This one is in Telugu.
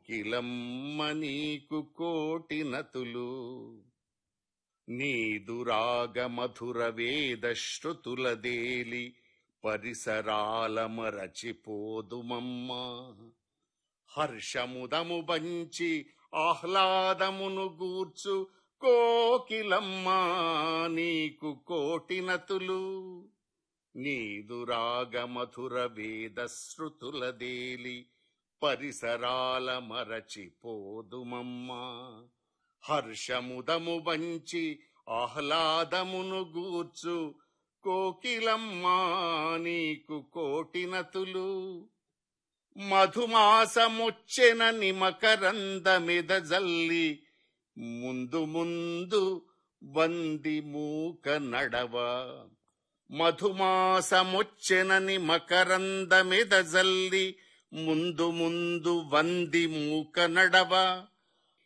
కోకిలమ్మ నీకు కోటినతులు నీదురాగ మధుర వేద శృతులదేలి పరిసరాల మరచిపోదుమమ్మ హర్షముదము బంచి ఆహ్లాదమును గూర్చు కోకిలమ్మ నీకు కోటినతులు నీదురాగ మధుర వేద శృతులదేలి పరిసరాల మరచిపోదుమమ్మా హర్షముదము వంచి ఆహ్లాదమును గూర్చు కోకిలమ్మా నీకు కోటినతులు మధుమాసముచ్చెన నిమకరందమిద జల్లి ముందు ముందు వంది మూక నడవ మధుమాసముచ్చెనని మకరందమిద జల్లి ముందు ముందు వంది మూక నడవ